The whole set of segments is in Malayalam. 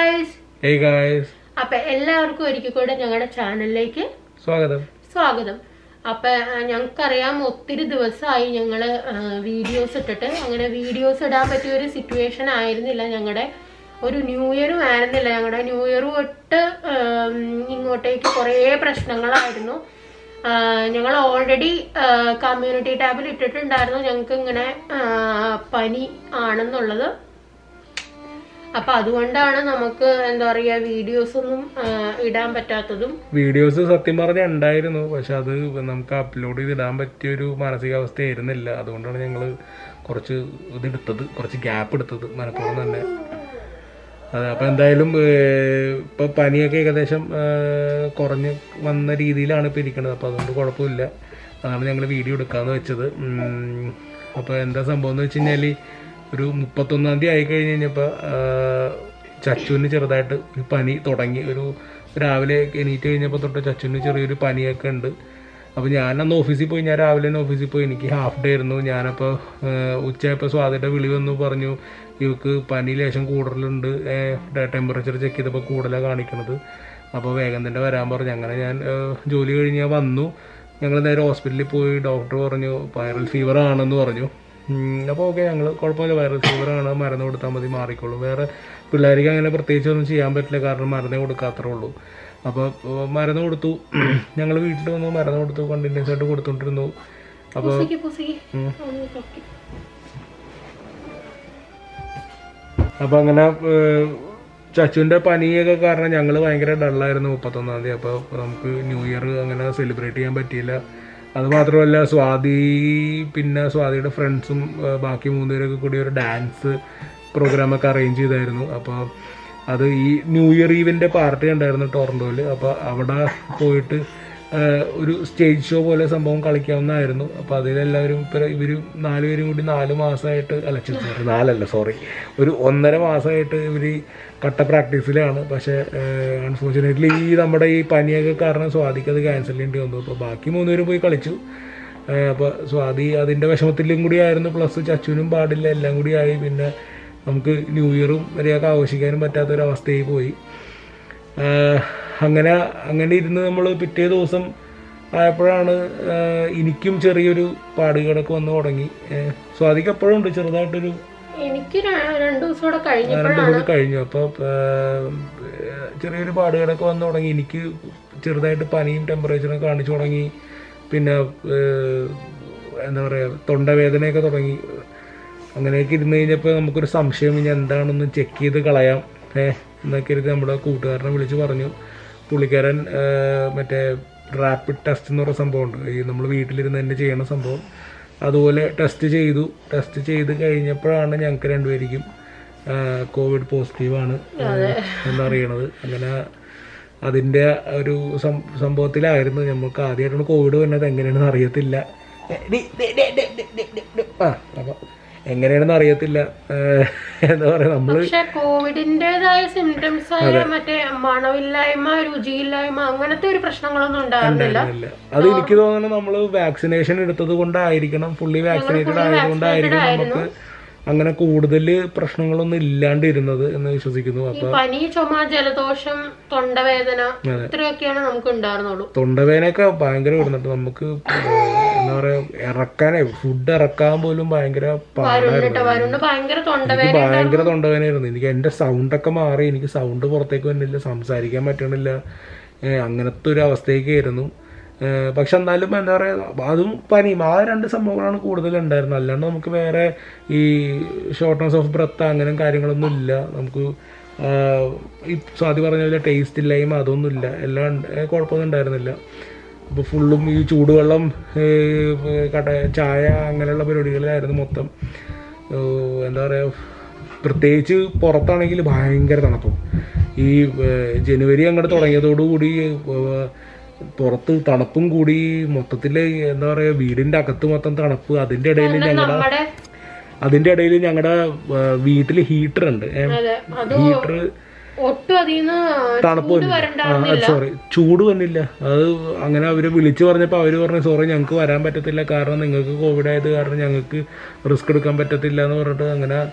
ഗായ്സ് ഹേ ഗായ്സ് അപ്പൊ എല്ലാവർക്കും ഒരിക്കൽ കൂടെ ഞങ്ങളുടെ ചാനലിലേക്ക് സ്വാഗതം സ്വാഗതം അപ്പൊ ആ, ഞങ്ങൾക്കറിയാം ഒത്തിരി ദിവസമായി ഞങ്ങള് വീഡിയോസ് ഇട്ടിട്ട് അങ്ങനെ വീഡിയോസ് ഇടാൻ പറ്റിയ ഒരു സിറ്റുവേഷൻ ആയിരുന്നില്ല ഞങ്ങളുടെ ഒരു ന്യൂ ഇയറും ആയിരുന്നില്ല ഞങ്ങളുടെ ന്യൂ ഇയർ തൊട്ട് ഉം, ഇങ്ങോട്ടേക്ക് കുറേ പ്രശ്നങ്ങളായിരുന്നു ഞങ്ങൾ ഓൾറെഡി കമ്മ്യൂണിറ്റി ടാബിൽ ഇട്ടിട്ടുണ്ടായിരുന്നു ഞങ്ങൾക്ക് ഇങ്ങനെ ആ, പനി ആണെന്നുള്ളത് അപ്പൊ അതുകൊണ്ടാണ് നമുക്ക് എന്താ പറയാ വീഡിയോസ് ഒന്നും ആ, ഇടാൻ പറ്റാത്തതും വീഡിയോസ് സത്യം പറഞ്ഞ ഉണ്ടായിരുന്നു പക്ഷെ അത് നമുക്ക് അപ്ലോഡ് ചെയ്ത് ഇടാൻ പറ്റിയ ഒരു മാനസികാവസ്ഥ ആയിരുന്നില്ല അതുകൊണ്ടാണ് ഞങ്ങൾ കുറച്ച് ഇതെടുത്തത് കുറച്ച് ഗ്യാപ്പ് എടുത്തത് മനഃപൂർവ്വം തന്നെ അതെ അപ്പം എന്തായാലും ഏഹ്, ഇപ്പൊ പനിയൊക്കെ ഏകദേശം ഏഹ്, കുറഞ്ഞ് വന്ന രീതിയിലാണ് ഇപ്പം ഇരിക്കുന്നത് അപ്പോൾ അതുകൊണ്ട് കുഴപ്പമില്ല അതാണ് ഞങ്ങൾ വീഡിയോ എടുക്കാമെന്ന് വെച്ചത് ഉം, അപ്പോൾ എന്താ സംഭവം എന്ന് വെച്ച് കഴിഞ്ഞാൽ ഒരു മുപ്പത്തൊന്നാം തീയതി ആയി കഴിഞ്ഞ് കഴിഞ്ഞപ്പോൾ ചച്ചുവിന് ചെറുതായിട്ട് ഒരു പനി തുടങ്ങി ഒരു രാവിലെ എണീറ്റ് കഴിഞ്ഞപ്പോൾ തൊട്ട് ചച്ചുവിന് ചെറിയൊരു പനിയൊക്കെ ഉണ്ട് അപ്പോൾ ഞാൻ അന്ന് ഓഫീസിൽ പോയി ഞാൻ രാവിലെ തന്നെ ഓഫീസിൽ പോയി എനിക്ക് ഹാഫ് ഡേ ആയിരുന്നു ഞാനപ്പോൾ ഉച്ചയായപ്പോൾ സ്വാതിയുടെ വിളി വന്നു പറഞ്ഞു ഇവക്ക് പനി ലേശം കൂടുതലുണ്ട് ടെമ്പറേച്ചർ ചെക്ക് ചെയ്തപ്പോൾ കൂടുതലാണ് കാണിക്കണത് അപ്പോൾ വേഗം തന്നെ വരാൻ പറഞ്ഞു അങ്ങനെ ഞാൻ ഏഹ്, ജോലി കഴിഞ്ഞ് ഞാൻ വന്നു ഞങ്ങൾ നേരെ ഹോസ്പിറ്റലിൽ പോയി ഡോക്ടർ പറഞ്ഞു വൈറൽ ഫീവർ ആണെന്ന് പറഞ്ഞു അപ്പോൾ ഓക്കെ ഞങ്ങൾ കുഴപ്പമില്ല വൈറൽ ഫീവർ ആണ് മരുന്ന് കൊടുത്താൽ മതി മാറിക്കോളും വേറെ പിള്ളേർക്ക് അങ്ങനെ പ്രത്യേകിച്ച് ഒന്നും ചെയ്യാൻ പറ്റില്ല കാരണം മരുന്നേ കൊടുക്കാത്രേ ഉള്ളൂ അപ്പോൾ മരുന്ന് കൊടുത്തു ഞങ്ങൾ വീട്ടിൽ വന്നു മരുന്ന് കൊടുത്തു കണ്ടിന്യൂസ് ആയിട്ട് കൊടുത്തോണ്ടിരുന്നു അപ്പോൾ പുസിക്ക് പുസിക്ക് ഉം. ഒന്ന് തൊക്കി. അപ്പോൾ അങ്ങനെ ഏഹ്, ചച്ചുവിൻ്റെ പനിയൊക്കെ കാരണം ഞങ്ങൾ ഭയങ്കര ഡള്ളായിരുന്നു മുപ്പത്തൊന്നാം തീയതി അപ്പോൾ നമുക്ക് ന്യൂ ഇയർ അങ്ങനെ സെലിബ്രേറ്റ് ചെയ്യാൻ പറ്റിയില്ല അത് മാത്രമല്ല സ്വാതി പിന്നെ സ്വാതിയുടെ ഫ്രണ്ട്സും ഏഹ്, ബാക്കി മൂന്നുപേരൊക്കെ കൂടി ഒരു ഡാൻസ് പ്രോഗ്രാമൊക്കെ അറേഞ്ച് ചെയ്തായിരുന്നു അപ്പോൾ അത് ഈ ന്യൂ ഇയർ ഈവിൻ്റെ പാർട്ടി ഉണ്ടായിരുന്നു ടൊറൻറ്റോയിൽ അപ്പോൾ അവിടെ പോയിട്ട് ഏഹ്, ഒരു സ്റ്റേജ് ഷോ പോലെ സംഭവം കളിക്കാവുന്നതായിരുന്നു അപ്പോൾ അതിലെല്ലാവരും ഇപ്പം ഇവർ നാലുപേരും കൂടി നാല് മാസമായിട്ട് അല്ല സോറി നാലല്ല സോറി ഒരു ഒന്നര മാസമായിട്ട് ഇവർ കട്ട പ്രാക്ടീസിലാണ് പക്ഷേ അൺഫോർച്ചുനേറ്റ്ലി ഈ നമ്മുടെ ഈ പനിയൊക്കെ കാരണം സ്വാതിക്ക് അത് ക്യാൻസൽ ചെയ്യേണ്ടി വന്നു അപ്പോൾ ബാക്കി മൂന്നുപേരും പോയി കളിച്ചു അപ്പോൾ സ്വാതി അതിൻ്റെ വിഷമത്തിലും കൂടി ആയിരുന്നു പ്ലസ് ചച്ചുവിനും പാടില്ല എല്ലാം കൂടി ആയി പിന്നെ നമുക്ക് ന്യൂ ഇയറും മര്യാദക്ക് ആഘോഷിക്കാനും പറ്റാത്തൊരവസ്ഥയിൽ പോയി ആഹ് അങ്ങനെ അങ്ങനെ ഇരുന്ന് നമ്മൾ പിറ്റേ ദിവസം ആയപ്പോഴാണ് ആഹ് എനിക്കും ചെറിയൊരു പാടുകളൊക്കെ വന്ന് തുടങ്ങി ഏഹ് സ്വാതിക്ക് അപ്പോഴും ഉണ്ട് ചെറുതായിട്ടൊരു എനിക്ക് ര- രണ്ടു ദിവസം കൂടെ കഴിഞ്ഞപ്പോ രണ്ട് ദിവസം കഴിഞ്ഞു അപ്പോൾ ചെറിയൊരു പാടുകളൊക്കെ വന്ന് തുടങ്ങി എനിക്ക് ചെറുതായിട്ട് പനിയും ടെമ്പറേച്ചറും കാണിച്ചു തുടങ്ങി പിന്നെ ഏഹ്, എന്താ പറയുക തൊണ്ടവേദനയൊക്കെ തുടങ്ങി അങ്ങനെയൊക്കെ ഇരുന്ന് കഴിഞ്ഞപ്പോൾ നമുക്കൊരു സംശയം ഇനി എന്താണെന്ന് ചെക്ക് ചെയ്ത് കളയാം ഏഹ് എന്നൊക്കെ ഇരുന്ന് നമ്മുടെ കൂട്ടുകാരനെ വിളിച്ച് പറഞ്ഞു പുള്ളിക്കാരൻ ഏഹ്, മറ്റേ റാപ്പിഡ് ടെസ്റ്റ് എന്ന് പറയുന്ന സംഭവമുണ്ട് ഈ നമ്മൾ വീട്ടിലിരുന്ന് തന്നെ ചെയ്യണ സംഭവം അതുപോലെ ടെസ്റ്റ് ചെയ്തു ടെസ്റ്റ് ചെയ്ത് കഴിഞ്ഞപ്പോഴാണ് ഞങ്ങൾക്ക് രണ്ടുപേർക്കും കോവിഡ് പോസിറ്റീവാണ് എന്നറിയണത് അങ്ങനെ അതിൻ്റെ ഒരു സം- സംഭവത്തിലായിരുന്നു നമുക്ക് ആദ്യമായിട്ടാണ് കോവിഡ് വന്നത് എങ്ങനെയാണെന്ന് അറിയത്തില്ല A, D, D, D, D, D, D, D, D. ആ അപ്പം എങ്ങനെയാണെന്ന് അറിയത്തില്ല ഏഹ്, എന്താ പറയുക നമ്മൾ പക്ഷെ കോവിഡിന്റേതായ സിംറ്റംസ് ആയ മറ്റേ മണമില്ലായ്മ രുചിയില്ലായ്മ അങ്ങനത്തെ ഒരു പ്രശ്നങ്ങളൊന്നും ഉണ്ടായിരുന്നില്ല ഉണ്ടായിരുന്നില്ല അത് എനിക്ക് തോന്നുന്നു നമ്മൾ വാക്സിനേഷൻ എടുത്തത് കൊണ്ടായിരിക്കണം ഫുള്ളി വാക്സിനേറ്റഡ് ആയതുകൊണ്ടായിരിക്കണം നമുക്ക് അങ്ങനെ കൂടുതൽ പ്രശ്നങ്ങളൊന്നും ഇല്ലാണ്ടിരുന്നത് എന്ന് വിശ്വസിക്കുന്നു ഈ അപ്പൊ പനി ചുമ ജലദോഷം തൊണ്ടവേദന ഇത്രയൊക്കെയാണ് നമുക്ക് ഉണ്ടായിരുന്നുള്ളൂ തൊണ്ടവേനൊക്കെ ഭയങ്കര വരുന്നുണ്ട് നമുക്ക് എന്താ പറയാ ഇറക്കാനേ ഫുഡ് ഇറക്കാൻ പോലും ഭയങ്കര പാടായിരുന്നു വരുണ്ടിട്ട് വരുണ്ട് ഭയങ്കര തൊണ്ടവേദന എനിക്ക് ഭയങ്കര തൊണ്ടവേനയായിരുന്നു എനിക്ക് എൻ്റെ സൗണ്ടൊക്കെ മാറി എനിക്ക് സൗണ്ട് പുറത്തേക്ക് വരുന്നില്ല സംസാരിക്കാൻ പറ്റണില്ല ഏഹ് അങ്ങനത്തെ ഒരു അവസ്ഥയൊക്കെയായിരുന്നു ഏഹ് പക്ഷെ എന്നാലും എന്താ പറയുക അതും പനിയും ആ രണ്ട് സംഭവങ്ങളാണ് കൂടുതൽ ഉണ്ടായിരുന്നത് അല്ലാണ്ട് നമുക്ക് വേറെ ഈ ഷോർട്ട്നെസ് ഓഫ് ബ്രത്ത് അങ്ങനെ കാര്യങ്ങളൊന്നും ഇല്ല നമുക്ക് ആഹ് ഈ സ്വാതി പറഞ്ഞ പോലെ ടേസ്റ്റ് ഇല്ലായ്മ അതൊന്നും ഇല്ല എല്ലാം ഉണ്ട്. ഏഹ് കുഴപ്പമൊന്നും ഉണ്ടായിരുന്നില്ല ഇപ്പോൾ ഫുള്ളും ഈ ചൂടുവെള്ളം ഏഹ് കട ചായ അങ്ങനെയുള്ള പരിപാടികളിലായിരുന്നു മൊത്തം ഏഹ് എന്താ പറയുക പ്രത്യേകിച്ച് പുറത്താണെങ്കിൽ ഭയങ്കര തണുപ്പും ഈ ഏഹ് ജനുവരി അങ്ങോട്ട് തുടങ്ങിയതോടുകൂടി ഏഹ് പുറത്ത് തണുപ്പും കൂടി മൊത്തത്തിൽ എന്താ പറയുക വീടിൻ്റെ അകത്ത് മൊത്തം തണുപ്പ് അതിൻ്റെ ഇടയിൽ ഞങ്ങളുടെ നമ്മുടെ അതിൻ്റെ ഇടയിൽ ഞങ്ങളുടെ വീട്ടിൽ ഹീറ്റർ ഉണ്ട് അതെ അത് ഹീറ്റർ ഒട്ടും അതിന്ന് തണുപ്പ് ചൂട് വന്നില്ല. ആ വരണ്ട സോറി ചൂട് വന്നില്ല അത് അങ്ങനെ അവര് വിളിച്ചു പറഞ്ഞപ്പോൾ അവര് പറഞ്ഞു സോറി ഞങ്ങൾക്ക് വരാൻ പറ്റത്തില്ല കാരണം നിങ്ങൾക്ക് കോവിഡ് ആയത് കാരണം ഞങ്ങൾക്ക് റിസ്ക് എടുക്കാൻ പറ്റത്തില്ല എന്ന് പറഞ്ഞിട്ട് അങ്ങനെ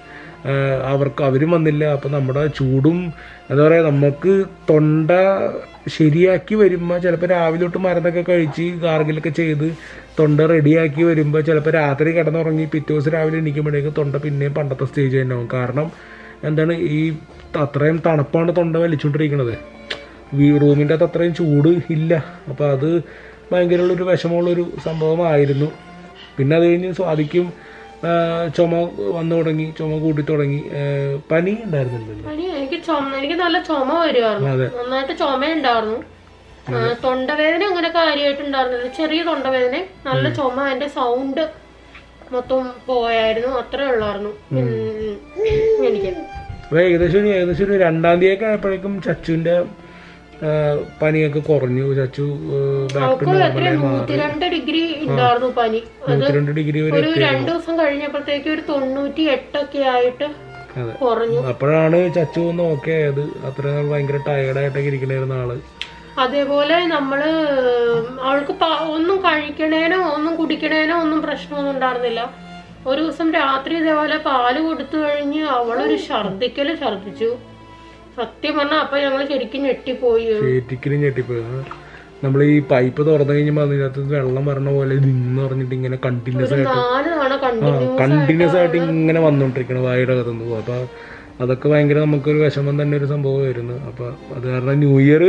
ആഹ് അവർക്ക് അവരും വന്നില്ല അപ്പം നമ്മുടെ ചൂടും എന്താ പറയുക നമുക്ക് തൊണ്ട ശരിയാക്കി വരുമ്പോൾ ചിലപ്പോൾ രാവിലെ തൊട്ട് മരുന്നൊക്കെ കഴിച്ച് ഗാർഗിലൊക്കെ ചെയ്ത് തൊണ്ട റെഡിയാക്കി വരുമ്പോൾ ചിലപ്പോൾ രാത്രി കിടന്നുറങ്ങി പിറ്റേ ദിവസം രാവിലെ എണീക്കുമ്പോഴേക്ക് തൊണ്ട പിന്നെയും പണ്ടത്തെ സ്റ്റേജ് തന്നെ ആവും കാരണം എന്താണ് ഈ അത്രയും തണുപ്പാണ് തൊണ്ട വലിച്ചുകൊണ്ടിരിക്കുന്നത് ഈ റൂമിൻ്റെ അകത്ത് അത്രയും ചൂട് ഇല്ല അപ്പോൾ അത് ഭയങ്കരമുള്ളൊരു വിഷമമുള്ളൊരു സംഭവമായിരുന്നു പിന്നെ അത് കഴിഞ്ഞ് സ്വാദിക്കും ആ, ചുമ വന്നു തുടങ്ങി ചുമ കൂട്ടി തുടങ്ങി ആ, പനി ഉണ്ടായിരുന്നില്ലല്ലോ പനി എനിക്ക് ചുമ എനിക്ക് നല്ല ചുമ വരുമായിരുന്നു അതെ നന്നായിട്ട് ചുമ ഉണ്ടായിരുന്നു ആ, തൊണ്ടവേദന അങ്ങനെ കാര്യമായിട്ട് ഉണ്ടായിരുന്നില്ല ചെറിയ തൊണ്ടവേദന നല്ല ചുമ അതിന്റെ സൗണ്ട് മൊത്തം പോയായിരുന്നു അത്രേ ഉള്ളായിരുന്നു ഉം, എനിക്ക് അപ്പോൾ ഏകദേശം ഒരു ഏകദേശം ഒരു രണ്ടാം തീയതി ആയപ്പോഴേക്കും ചച്ചുവിൻ്റെ ആ, പനിയൊക്കെ കുറഞ്ഞു ചച്ചു ബാക്ക് ടു അവൾക്ക് എത്ര നോർമലായി മാറി നൂറ്റിരണ്ട് ഡിഗ്രി ഉണ്ടായിരുന്നു പനി അത് നൂറ്റിരണ്ട് ഡിഗ്രി വരെ ഒരു രണ്ടു ദിവസം കഴിഞ്ഞപ്പോഴത്തേക്ക് ഒരു തൊണ്ണൂറ്റി എട്ടൊക്കെ ആയിട്ട് അതെ കുറഞ്ഞു അപ്പോഴാണ് ചച്ചു ഒന്ന് ഓക്കെ ആയത് അത്ര നാൾ ഭയങ്കര ടയർഡായിട്ടൊക്കെ ഇരിക്കണായിരുന്ന ആള് അതേപോലെ നമ്മള് അവൾക്ക് പ- ഒന്നും കഴിക്കണേനോ ഒന്നും കുടിക്കണേനോ ഒന്നും പ്രശ്നമൊന്നും ഉണ്ടായിരുന്നില്ല ഒരു ദിവസം രാത്രി ഇതേപോലെ പാല് കൊടുത്തു കഴിഞ്ഞ് അവളൊരു ഛർദിക്കല് ഛർദിച്ചു സത്യം പറഞ്ഞാൽ അപ്പൊ ഞങ്ങൾ ശരിക്കും ഞെട്ടിപ്പോയി ചേറ്റിക്കലും ഞെട്ടിപ്പോയി നമ്മൾ ഈ പൈപ്പ് തുറന്നു കഴിഞ്ഞപ്പോൾ അതിനകത്ത് വെള്ളം വരണ പോലെ നിന്ന് പറഞ്ഞിട്ട് ഇങ്ങനെ കണ്ടിന്യൂസ് ആയിട്ട് നാല് തവണ കണ്ടിന്യൂ കണ്ടിന്യൂസ് ആയിട്ട് ഇങ്ങനെ വന്നുകൊണ്ടിരിക്കണം വായുടെ അകത്തുനിന്ന് പോകും അപ്പോൾ അതൊക്കെ ഭയങ്കര നമുക്കൊരു വിഷമം തന്നെ ഒരു സംഭവമായിരുന്നു അപ്പോൾ അത് കാരണം ന്യൂ ഇയർ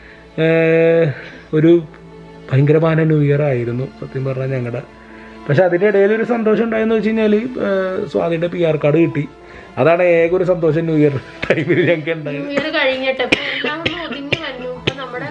ഒരു ഭയങ്കരമായ ന്യൂ ഇയർ ആയിരുന്നു സത്യം പറഞ്ഞാൽ ഞങ്ങളുടെ പക്ഷെ അതിൻ്റെ ഇടയിൽ ഒരു സന്തോഷം ഉണ്ടായെന്ന് വെച്ച് കഴിഞ്ഞാൽ സ്വാതിയുടെ പി ആർ കാർഡ് കിട്ടി അതാണ് ഏക ഒരു സന്തോഷം ന്യൂ ഇയർ ടൈമിൽ ഞങ്ങൾക്ക് ഉണ്ടായത് ന്യൂ ഇയർ കഴിഞ്ഞിട്ട് ഇപ്പൊ എല്ലാം ഒന്ന് ഒതുങ്ങി വന്നു ഇപ്പൊ നമ്മുടെ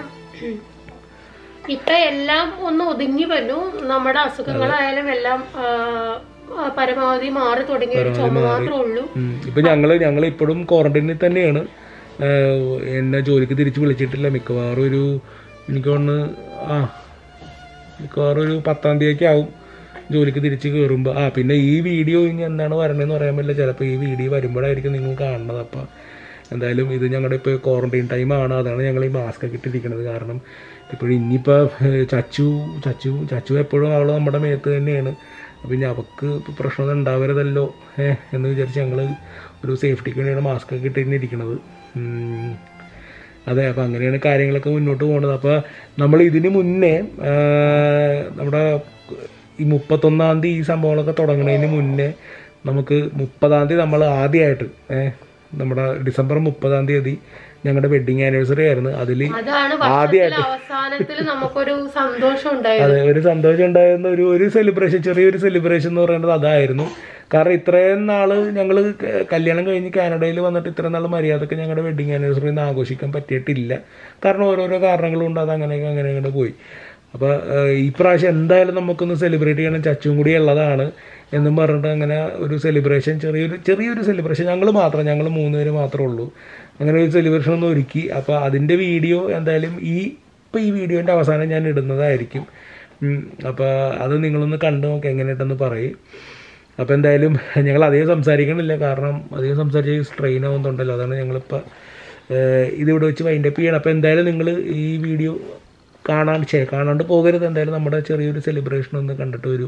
ഇപ്പൊ എല്ലാം ഒന്ന് ഒതുങ്ങി വന്നു നമ്മുടെ അസുഖങ്ങളായാലും എല്ലാം ആ, ആ, പരമാവധി മാറി തുടങ്ങിയ ഒരു ചുമ മാത്രമേ ഉള്ളൂ ഉം. ഇപ്പൊ ഞങ്ങള് ഞങ്ങൾ ഇപ്പോഴും ക്വാറന്റൈനിൽ തന്നെയാണ് ആഹ് എന്നെ ജോലിക്ക് തിരിച്ച് വിളിച്ചിട്ടില്ല മിക്കവാറും ഒരു എനിക്ക് തോന്നുന്നു ആ മിക്കവാറും ഒരു പത്താം തീയതിയൊക്കെ ആവും ജോലിക്ക് തിരിച്ച് കയറുമ്പോൾ ആ പിന്നെ ഈ വീഡിയോ ഇനി എന്താണ് വരണതെന്ന് പറയാൻ പറ്റില്ല ചിലപ്പോൾ ഈ വീഡിയോ വരുമ്പോഴായിരിക്കും നിങ്ങൾ കാണുന്നത് അപ്പോൾ എന്തായാലും ഇത് ഞങ്ങളുടെ ഇപ്പോൾ ക്വാറന്റൈൻ ടൈമാണ് അതാണ് ഞങ്ങൾ ഈ മാസ്ക് ഒക്കെ ഇട്ടിരിക്കുന്നത് കാരണം ഇപ്പോഴും ഇനിയിപ്പോൾ ചച്ചു ചച്ചു ചച്ചു എപ്പോഴും അവൾ നമ്മുടെ മേത്ത് തന്നെയാണ് അപ്പം ഇനി അവൾക്ക് ഇപ്പോൾ പ്രശ്നമൊന്നും ഉണ്ടാവരുതല്ലോ ഏ എന്ന് വിചാരിച്ച് ഞങ്ങൾ ഒരു സേഫ്റ്റിക്ക് വേണ്ടിയാണ് മാസ്ക് ഒക്കെ ഇട്ടിട്ട് ഇരിക്കുന്നത് ഉം. അതെ അപ്പം അങ്ങനെയാണ് കാര്യങ്ങളൊക്കെ മുന്നോട്ട് പോകുന്നത് അപ്പോൾ നമ്മൾ ഇതിന് മുന്നേ ആ, നമ്മുടെ ഈ മുപ്പത്തൊന്നാം തീയതി ഈ സംഭവങ്ങളൊക്കെ തുടങ്ങുന്നതിന് മുന്നേ നമുക്ക് മുപ്പതാം തീയതി നമ്മൾ ആദ്യമായിട്ട് ഏഹ് നമ്മുടെ ഡിസംബർ മുപ്പതാം തീയതി ഞങ്ങളുടെ വെഡിങ് ആനിവേഴ്സറി ആയിരുന്നു അതിൽ അതാണ് വർഷത്തിലെ അവസാനത്തിൽ നമുക്കൊരു സന്തോഷം ഉണ്ടായത് അതെ ഒരു സന്തോഷം ഉണ്ടായിരുന്ന ഒരു ഒരു സെലിബ്രേഷൻ ചെറിയൊരു സെലിബ്രേഷൻ എന്ന് പറയുന്നത് അതായിരുന്നു കാരണം ഇത്രയും നാള് ഞങ്ങൾ കല്യാണം കഴിഞ്ഞ് കാനഡയിൽ വന്നിട്ട് ഇത്രയും നാൾ മര്യാദക്ക് ഞങ്ങളുടെ വെഡിങ് ആനിവേഴ്സറി ഒന്നും ആഘോഷിക്കാൻ പറ്റിയിട്ടില്ല കാരണം ഓരോരോ കാരണങ്ങളും ഉണ്ട് അത് അങ്ങനെയൊക്കെ അങ്ങനെ അങ്ങനെ പോയി അപ്പോൾ ഈ പ്രാവശ്യം എന്തായാലും നമുക്കൊന്ന് സെലിബ്രേറ്റ് ചെയ്യണം ചച്ചും കൂടി ഉള്ളതാണ് എന്നും പറഞ്ഞിട്ട് അങ്ങനെ ഒരു സെലിബ്രേഷൻ ചെറിയൊരു ചെറിയൊരു സെലിബ്രേഷൻ ഞങ്ങൾ മാത്രം ഞങ്ങൾ മൂന്ന് പേര് മാത്രമേ ഉള്ളൂ അങ്ങനെ ഒരു സെലിബ്രേഷൻ ഒന്ന് ഒരുക്കി അപ്പോൾ അതിൻ്റെ വീഡിയോ എന്തായാലും ഈ ഇപ്പോൾ ഈ വീഡിയോൻ്റെ അവസാനം ഞാൻ ഇടുന്നതായിരിക്കും അപ്പോൾ അത് നിങ്ങളൊന്ന് കണ്ടു നോക്കി എങ്ങനെയായിട്ടെന്ന് പറയും അപ്പോൾ എന്തായാലും ഞങ്ങൾ അധികം സംസാരിക്കണില്ല കാരണം അധികം സംസാരിച്ച് സ്ട്രെയിൻ ആവുന്നുണ്ടല്ലോ അതാണ് ഞങ്ങളിപ്പോൾ ഇതിവിടെ വെച്ച് വൈൻഡപ്പ് ചെയ്യണം അപ്പോൾ എന്തായാലും നിങ്ങൾ ഈ വീഡിയോ കാണാൻ ചേ കാണാണ്ട് പോകരുത് എന്തായാലും നമ്മുടെ ചെറിയൊരു സെലിബ്രേഷൻ ഒന്ന് കണ്ടിട്ട് വരൂ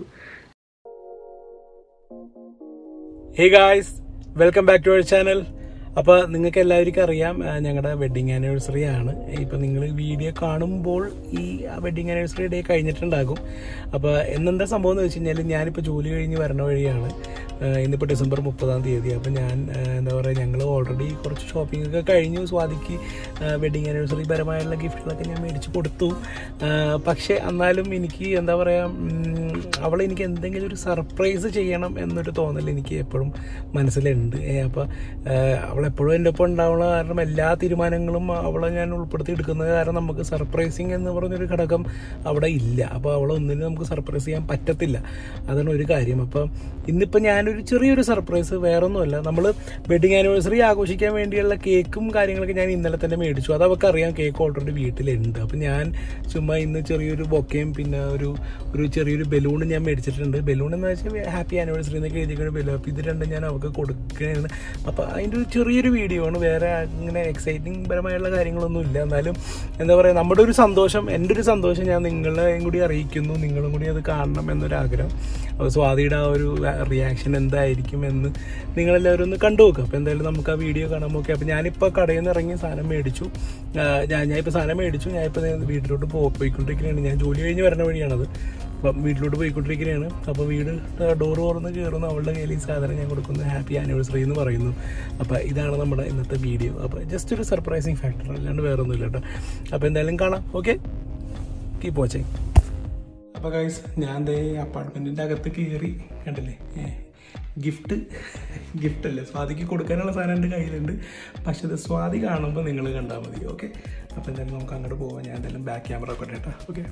hey guys welcome back to our channel അപ്പോൾ നിങ്ങൾക്ക് എല്ലാവർക്കും അറിയാം ആ, ഞങ്ങളുടെ വെഡിങ് ആനിവേഴ്സറി ആണ് ഇപ്പം നിങ്ങൾ വീഡിയോ കാണുമ്പോൾ ഈ വെഡിങ് ആനിവേഴ്സറി ഡേ കഴിഞ്ഞിട്ടുണ്ടാകും അപ്പോൾ എന്നെന്താ സംഭവം എന്ന് വെച്ച് കഴിഞ്ഞാൽ ഞാനിപ്പോൾ ജോലി കഴിഞ്ഞ് വരണ വഴിയാണ് ആ, ഇന്നിപ്പോൾ ഡിസംബർ മുപ്പതാം തീയതി അപ്പോൾ ഞാൻ ആ, എന്താ പറയുക ഞങ്ങൾ ഓൾറെഡി കുറച്ച് ഷോപ്പിംഗ് ഒക്കെ കഴിഞ്ഞു സ്വാതിക്ക് വെഡിങ് ആനിവേഴ്സറി പരമായുള്ള ഗിഫ്റ്റുകളൊക്കെ ഞാൻ മേടിച്ച് കൊടുത്തു ആ, പക്ഷേ എന്നാലും എനിക്ക് എന്താ പറയുക അവൾ എനിക്ക് എന്തെങ്കിലും ഒരു സർപ്രൈസ് ചെയ്യണം എന്നൊരു തോന്നൽ എനിക്ക് എപ്പോഴും മനസ്സിലുണ്ട് ഏ, അപ്പോൾ അവളെപ്പോഴും എൻ്റെ ഒപ്പം ഉണ്ടാവുന്ന കാരണം എല്ലാ തീരുമാനങ്ങളും അവളെ ഞാൻ ഉൾപ്പെടുത്തി എടുക്കുന്നത് കാരണം നമുക്ക് സർപ്രൈസിങ് എന്ന് പറഞ്ഞൊരു ഘടകം അവിടെ ഇല്ല അപ്പോൾ അവളെ ഒന്നിനും നമുക്ക് സർപ്രൈസ് ചെയ്യാൻ പറ്റത്തില്ല അതാണ് ഒരു കാര്യം അപ്പോൾ ഇന്നിപ്പോൾ ഞാനൊരു ചെറിയൊരു സർപ്രൈസ് വേറൊന്നുമല്ല നമ്മൾ വെഡിങ് ആനിവേഴ്സറി ആഘോഷിക്കാൻ വേണ്ടിയുള്ള കേക്കും കാര്യങ്ങളൊക്കെ ഞാൻ ഇന്നലെ തന്നെ മേടിച്ചു അത് അവൾക്ക് അറിയാം കേക്ക് ഓൾറെഡി വീട്ടിലുണ്ട് അപ്പം ഞാൻ ചുമ്മാ ഇന്ന് ചെറിയൊരു ബൊക്കയും പിന്നെ ഒരു ഒരു ചെറിയൊരു ബലൂണും ഞാൻ മേടിച്ചിട്ടുണ്ട് ബലൂൺ എന്ന് വെച്ചാൽ ഹാപ്പി ആനിവേഴ്സറി എന്നൊക്കെ എഴുതിക്കുന്ന ബലൂൺ അപ്പോൾ ഇത് രണ്ടും ഞാൻ അവർക്ക് കൊടുക്കുകയാണ് അപ്പോൾ അതിൻ്റെ ഒരു ചെറിയൊരു വീഡിയോ ആണ് വേറെ അങ്ങനെ എക്സൈറ്റിംഗ് പരമായുള്ള കാര്യങ്ങളൊന്നും ഇല്ല എന്നാലും എന്താ പറയുക നമ്മുടെ ഒരു സന്തോഷം എൻ്റെ ഒരു സന്തോഷം ഞാൻ നിങ്ങളെയും കൂടി അറിയിക്കുന്നു നിങ്ങളും കൂടി അത് കാണണം എന്നൊരാഗ്രഹം അപ്പോൾ സ്വാതിയുടെ ആ ഒരു റിയാക്ഷൻ എന്തായിരിക്കും എന്ന് നിങ്ങളെല്ലാവരും ഒന്ന് കണ്ടു നോക്കുക അപ്പോൾ എന്തായാലും നമുക്ക് ആ വീഡിയോ കാണാൻ നോക്കി അപ്പോൾ ഞാനിപ്പോൾ കടയിൽ നിന്ന് ഇറങ്ങി സാധനം മേടിച്ചു ആ, ഞാൻ ഞാൻ ഇപ്പോൾ സാധനം മേടിച്ചു ഞാൻ ഇപ്പോൾ വീട്ടിലോട്ട് പോ പോയിക്കൊണ്ടിരിക്കുകയാണ് ഞാൻ ജോലി കഴിഞ്ഞ് വരുന്ന വഴിയാണത് അപ്പം വീട്ടിലോട്ട് പോയിക്കൊണ്ടിരിക്കുകയാണ് അപ്പോൾ വീട് ഡോറ് തുറന്ന് കയറുന്നു അവളുടെ കയ്യിൽ ഈ സാധനം ഞാൻ കൊടുക്കുന്നു ഹാപ്പി ആനിവേഴ്സറി എന്ന് പറയുന്നു അപ്പോൾ ഇതാണ് നമ്മുടെ ഇന്നത്തെ വീഡിയോ അപ്പോൾ ജസ്റ്റ് ഒരു സർപ്രൈസിങ് ഫാക്ടർ അല്ലാണ്ട് വേറെ ഒന്നുമില്ല കേട്ടോ അപ്പോൾ എന്തായാലും കാണാം ഓക്കെ കീപ്പ് വാച്ചിങ് അപ്പോൾ ഗൈസ് ഞാൻ ദേ അപ്പാർട്ട്മെൻറ്റിൻ്റെ അകത്ത് കയറി കണ്ടില്ലേ ഗിഫ്റ്റ് ഗിഫ്റ്റ് അല്ലേ സ്വാതിക്ക് കൊടുക്കാനുള്ള സാധനം എൻ്റെ കയ്യിലുണ്ട് പക്ഷെ ഇത് സ്വാതി കാണുമ്പോൾ നിങ്ങൾ കണ്ടാൽ മതി ഓക്കെ അപ്പോൾ എന്തായാലും നമുക്ക് അങ്ങോട്ട് പോവാം ഞാൻ എന്തായാലും ബാക്ക് ക്യാമറ ഒക്കെ ഇട്ടേട്ടാ ഓക്കെ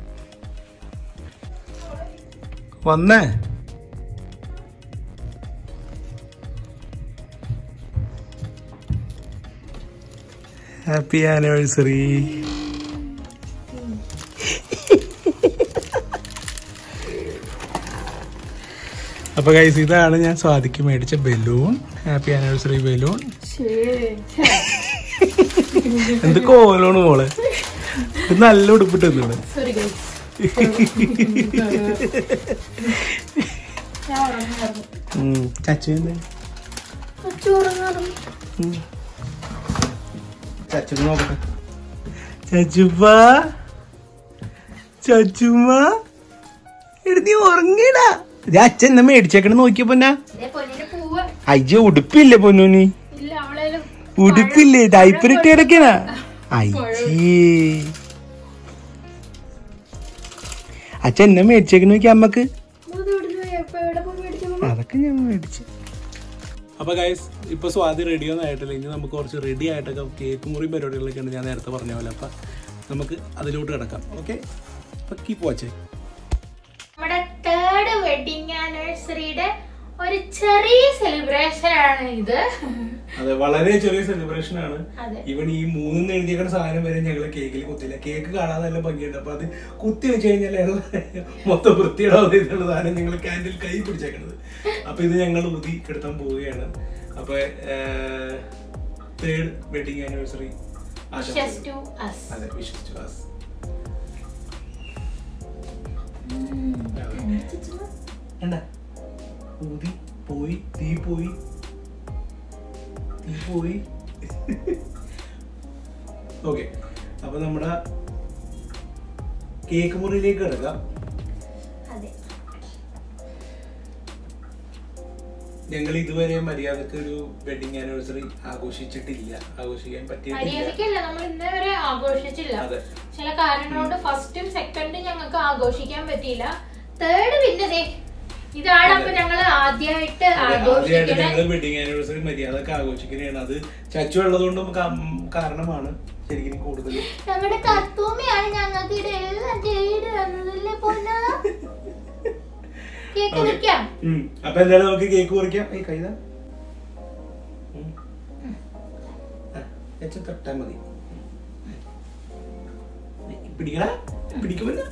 വന്നേ ഹാപ്പി ആനിവേഴ്സറി അപ്പൊ ഗൈസ് ഇതാണ് ഞാൻ സ്വാതിക്ക് മേടിച്ച ബലൂൺ ഹാപ്പി ആനിവേഴ്സറി ബലൂൺ എന്ത് കോലോണ് മോളെ ഇത് നല്ല ഉടുപ്പിട്ട് നിന്നത് സോറി ഗൈസ് ചച്ചു ചച്ചു നോക്കട്ടെ ചച്ചുപ്പ ചച്ചുമ്മ എടുത്തി ഉറങ്ങിടാ ഇത് അച്ഛൻ എന്നാ മേടിച്ചേക്കണ നോക്കിയപ്പോ എന്നാ പൊന്നിന്റെ പൂവ് അയ്യോ ഉടുപ്പില്ലേ പൊന്നൂനി ഇല്ല അവളേലും ഉടുപ്പില്ലേ ഡൈപ്പറിട്ട് കിടക്കണ അയ്യേ അച്ഛൻ എന്നാ മേടിച്ചേക്കണ നോക്കി അമ്മക്ക് അതൊക്കെ ഞാൻ മേടിച്ചു അപ്പൊ ഗൈസ് ഇപ്പൊ സ്വാതി റെഡി ഒന്നും ആയിട്ടില്ല ഇനി നമുക്ക് കുറച്ച് റെഡി ആയിട്ടൊക്കെ കേക്ക് മുറി പരിപാടികളൊക്കെ ഉണ്ട് ഞാൻ നേരത്തെ പറഞ്ഞ പോലെ അപ്പൊ നമുക്ക് അതിലോട്ട് കിടക്കാം ഓക്കെ അപ്പൊ കീപ്പ് വാച്ചേ നമ്മുടെ തേർഡ് വെഡിങ് ആനിവേഴ്സറിയുടെ ഒരു ചെറിയ സെലിബ്രേഷൻ ആണ് ഇത് അതെ വളരെ ചെറിയ സെലിബ്രേഷൻ ആണ് അതെ ഇവൻ ഈ മൂന്നിന്ന് എഴുതിയേക്കുന്ന സാധനം വരെ ഞങ്ങള് കേക്കിൽ കുത്തില്ല കേക്ക് കാണാൻ നല്ല ഭംഗിയുണ്ട് അപ്പൊ അത് കുത്തി വെച്ച് കഴിഞ്ഞാൽ ഞങ്ങൾ മൊത്തം വൃത്തിയിടാതെ ഇതുള്ള സാധനം ഞങ്ങൾ ക്യാൻഡിൽ കൈ പിടിച്ചേക്കണത് അപ്പൊ ഇത് ഞങ്ങൾ ഊതി കിടത്താൻ പോവുകയാണ് അപ്പൊ third wedding anniversary Just to us. അതെ വിശ്വസിച്ചു us. കണ്ടാ? ഊതി പോയി തീ പോയി തീ പോയി ഓക്കെ അപ്പൊ നമ്മുടെ കേക്ക് മുറിയിലേക്ക് കിടക്കാം അതെ ഞങ്ങൾ ഇതുവരെ മര്യാദക്ക് ഒരു വെഡിങ് ആനിവേഴ്സറി ആഘോഷിച്ചിട്ടില്ല ആഘോഷിക്കാൻ പറ്റിയിട്ടില്ല മര്യാദക്കല്ല നമ്മൾ ഇന്നേ വരെ ആഘോഷിച്ചില്ല അതെ ചില കാരണങ്ങൾ കൊണ്ട് ഫസ്റ്റും സെക്കൻഡും ഞങ്ങൾക്ക് ആഘോഷിക്കാൻ പറ്റിയില്ല തേർഡ് പിന്നെ ദേ ഇതാണ് അപ്പൊ ഞങ്ങള് ആദ്യമായിട്ട് ആദ്യമായിട്ട് ആഘോഷിക്കണ ഞങ്ങൾ വെഡിങ് ആനിവേഴ്സറി മര്യാദക്ക് ആഘോഷിക്കുകയാണ് അത് ചച്ചു ഉള്ളതുകൊണ്ട് നമുക്ക് അം- കാരണമാണ് ശരിക്കും കൂടുതൽ ഞങ്ങളുടെ കത്തൂമ്മയാണ് ഞങ്ങൾക്ക് ഇതെല്ലാം ചെയ്ത് തന്നതല്ലേ പൊന്ന കേക്ക് Okay. വെക്കാം ഉം. അപ്പൊ എന്തായാലും നമുക്ക് കേക്ക് മുറിക്കാം ഈ കൈത തൊട്ടാ മതി പിടിക്കണ പിടിക്കുമല്ല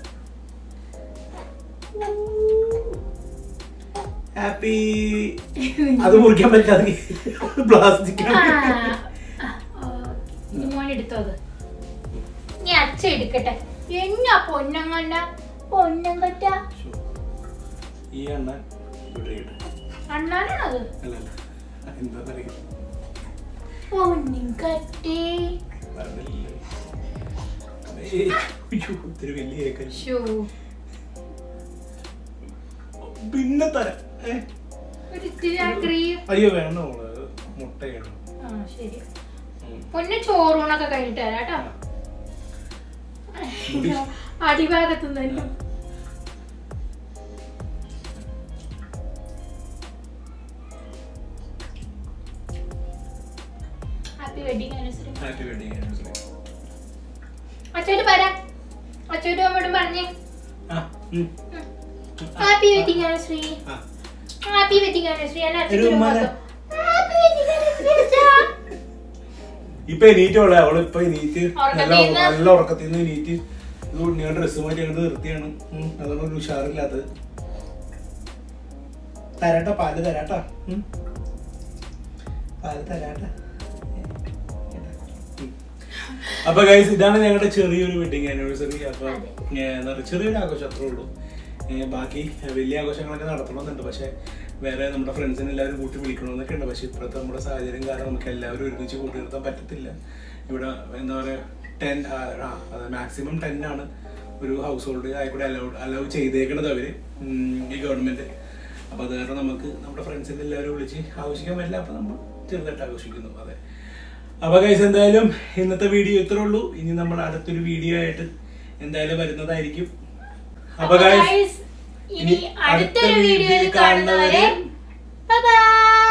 ഹാപ്പി അത് മുറിക്കാൻ പറ്റാതെ പ്ലാസ്റ്റിക് ആ, ആ, ഇനി മോൻ എടുത്തോ അത് നീ അച്ഛ എടുക്കട്ടെ എന്നാ പൊന്നങ്ങണ്ട പൊന്നങ്കറ്റ ഈ എണ്ണ ഇവിടെ ഇട്. അണ്ണാനാണത് അല്ല അല്ല എന്താ പറയുക പൊന്നിങ്കറ്റേ അതല്ലേ. ഏയ്, അയ്യോ, ഇത്തിരി വലിയ കേക്ക് ഷോ പിന്നെ തരാം ഏ? ഒരു ഇത്തിരി ആ ക്രീം അയ്യോ വേണ്ട മോള് മുട്ടയാണ് ആ ശരി ഉം. പൊന്നെ ചോറൂണൊക്കെ കഴിഞ്ഞിട്ട് തരാം കേട്ടോ മുടി. അടിഭാഗത്ത് തന്നെ happy wedding anniversary happy wedding anniversary അച്ഛോട്ട് പറയാം അച്ഛോട്ട് അമ്മോടും പറഞ്ഞേ ആ ഉം. ഹാപ്പി വെഡിങ് ആനിവേഴ്സറി ആ. ഹാപ്പി വെഡിങ് ആനിവേഴ്സറി എന്നെ ഒരു ഉമ്മാനെ. ഹാപ്പി വെഡിങ് ആനിവേഴ്സറി ഇപ്പൊ എണീറ്റോളെ അവള് ഇപ്പൊ എണീറ്റ് നല്ല ഉറക്കത്തീന്ന്. നല്ല ഉറക്കത്തിൽ നിന്ന് എണീറ്റ് ഞാൻ ഡ്രസ്സ് മാറ്റി അങ്ങോട്ട് നിർത്തിയാണ് ഉം. അതാണ് ഒരു ഉഷാറില്ലാത്തത് തരാട്ടോ പാല് തരാട്ടോ ഉം. പാല് തരാട്ടോ ഉം. അപ്പൊ ഗൈസ് ഇതാണ് ഞങ്ങളുടെ ചെറിയൊരു വെഡിങ് ആനിവേഴ്സറി അപ്പൊ ഏ, എന്താ പറയുക ചെറിയൊരു ആഘോഷം അത്രേ ഉള്ളൂ ഏ, ബാക്കി വലിയ ആഘോഷങ്ങളൊക്കെ നടത്തണമെന്നുണ്ട് പക്ഷെ വേറെ നമ്മുടെ ഫ്രണ്ട്സിനെ എല്ലാവരും കൂട്ടി വിളിക്കണമെന്നൊക്കെ ഉണ്ട് പക്ഷെ ഇപ്പോഴത്തെ നമ്മുടെ സാഹചര്യം കാരണം നമുക്ക് എല്ലാവരും ഒരുമിച്ച് കൂട്ടി നിർത്താൻ പറ്റത്തില്ല ഇവിടെ എന്താ പറയുക ടെൻ മാക്സിമം ടെൻ ആണ് ഒരു ഹൗസ് ഹോൾഡ് ആയിക്കൂടെ അലൗ അലൗ ചെയ്തേക്കണത് അവര് ഉം, ഈ ഗവൺമെന്റ് അപ്പൊ അത് കാരണം നമുക്ക് നമ്മുടെ ഫ്രണ്ട്സിനെ എല്ലാവരും വിളിച്ച് ആഘോഷിക്കാൻ പറ്റില്ല അപ്പൊ നമ്മൾ ചെറുതായിട്ട് ആഘോഷിക്കുന്നു അതെ അപ്പൊ ഗൈസ് എന്തായാലും ഇന്നത്തെ വീഡിയോ ഇത്രേ ഉള്ളൂ ഇനി നമ്മൾ അടുത്തൊരു വീഡിയോ ആയിട്ട് എന്തായാലും വരുന്നതായിരിക്കും അപ്പൊ ഗൈസ് ഇനി അടുത്തൊരു വീഡിയോയിൽ കാണുന്നവരെ ബൈ